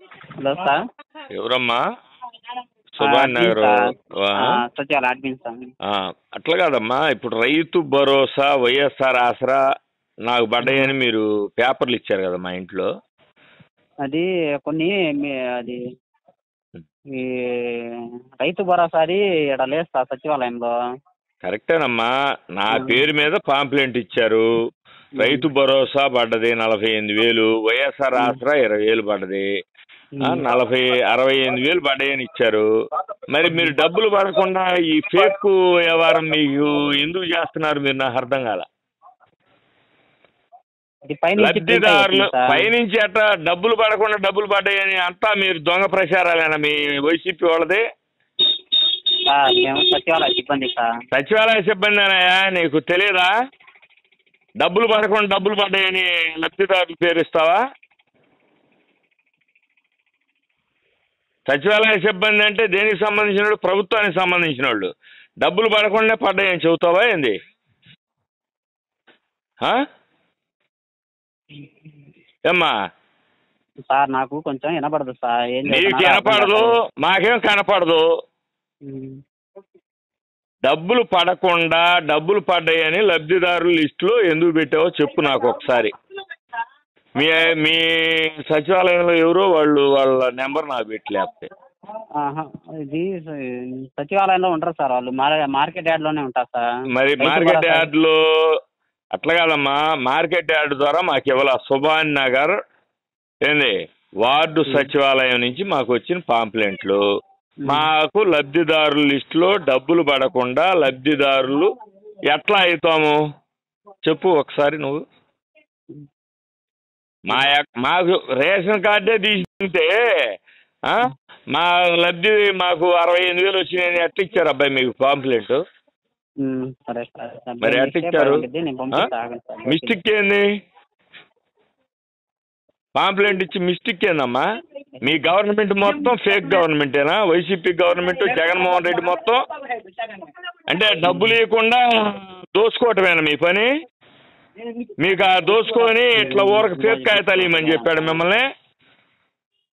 Hello sir ఎవరమ్మా సుభాన్ నగర్ సచివాలయం admin sir అట్లా కాదమ్మా ఇప్పుడు రైతు భరోసా వైఎస్ఆర్ ఆసరా నాకు పడ్డాయని మీరు పేపర్లు ఇచ్చారు కదా మా ఇంట్లో అది కొన్ని మీ అది ఈ రైతు భరోసాది ఇక్కడ లేదు సార్ సచివాలయంలో కరెక్టేనమ్మా నా పేరు మీద పాంప్లెంట్ ఇచ్చారు రైతు భరోసా పడ్డది నలభై ఎనిమిది వేలు వైఎస్ఆర్ ఆసరా ఇరవై వేలు పడ్డది ఆ, నలభై అరవై ఎనిమిది వేలు పడ్డాయని ఇచ్చారు మరి మీరు డబ్బులు పడకుండా ఈ ఫేక్ వ్యవహారం మీకు ఎందుకు చేస్తున్నారు మీరు నాకు అర్థం కాల ఇది పైనుంచి print లబ్ధిదారులు అయ్యింది సార్. పైనుంచి అట్ట డబ్బులు పడకుండా డబ్బులు పడ్డాయని అంతా మీరు దొంగ ప్రచారాలేనా మీ వైసీపీ వాళ్ళది సార్ మేము సచివాలయ సిబ్బంది సార్ సచివాలయ సిబ్బంది అనయా నీకు తెలియదా డబ్బులు పడకుండా డబ్బులు పడ్డాయని లబ్ధిదారులు పేరుస్తావా సచివాలయ సిబ్బంది అంటే దేనికి సంబంధించిన వాళ్ళు ప్రభుత్వానికి సంబంధించిన వాళ్ళు డబ్బులు పడకుండా పడ్డాయని చెబుతావా ఏంది ఆ? ఏమ్మా సార్ నాకు కొంచెం వినపడదు సార్ ఏం నీకు చేస్తున్నారో అర్థం కనపడదు కావట్లేదు. మాకేం కనపడదు ఉమ్. డబ్బులు పడకుండా డబ్బులు పడ్డాయని లబ్ధిదారుల లిస్టులో ఎందుకు పెట్టావో చెప్పు నాకు ఒకసారి మీ మీ సచివాలయంలో ఎవరో వాళ్ళు వాళ్ళ నెంబర్ నాకు పెట్టలేకపోతే ఆహా. ఇది సచివాలయంలో ఉంటారు సార్ వాళ్ళు మార్- మార్కెట్ యార్డ్లోనే ఉంటారు సార్ మరి రైతు మార్కెట్ భరోసా- యార్డ్లో అట్లా కాదమ్మా మార్కెట్ యార్డ్ ద్వారా మాకు ఇవ్వాల సుభాన్ నగర్ ఏంది వార్డు సచివాలయం నుంచి మాకు వచ్చిన పాంప్లెంట్లు మాకు లబ్ధిదారుల లిస్టులో డబ్బులు పడకుండా లబ్ధిదారులు ఎట్లా అవుతాము చెప్పు ఒకసారి నువ్వు మా యొక్క- మాకు రేషన్ కార్డే తీసుకుంటే ఆ, మా లబ్ధి మాకు అరవై ఎనిమిది వేలు వచ్చినాయని ఎట్లా ఇచ్చారు అబ్బాయి మీకు పాంప్లెంట్ ఉమ్, సరే సరే సార్ మరి ఎట్ట మిస్టేక్ ఇచ్చారు? అయ్యింది, నేను పంపిస్తా ఆగండి సార్. మిస్టిక్ ఏంది పాంప్లెంట్ ఇచ్చి మిస్టిక్ ఏందమ్మా మీ గవర్నమెంట్ మొత్తం ఫేక్ గవర్నమెంటేనా వైసీపీ గవర్నమెంట్ జగన్మోహన్ రెడ్డి మొత్తం అంటే డబ్బులు ఇవ్వకుండా దోసుకోవటమేనా మీ పని మీకు ఆ దోసుకొని ఇట్లా ఊరకు ఫేక్ కాగితాలు ఇవ్వమని చెప్పాడు మిమ్మల్ని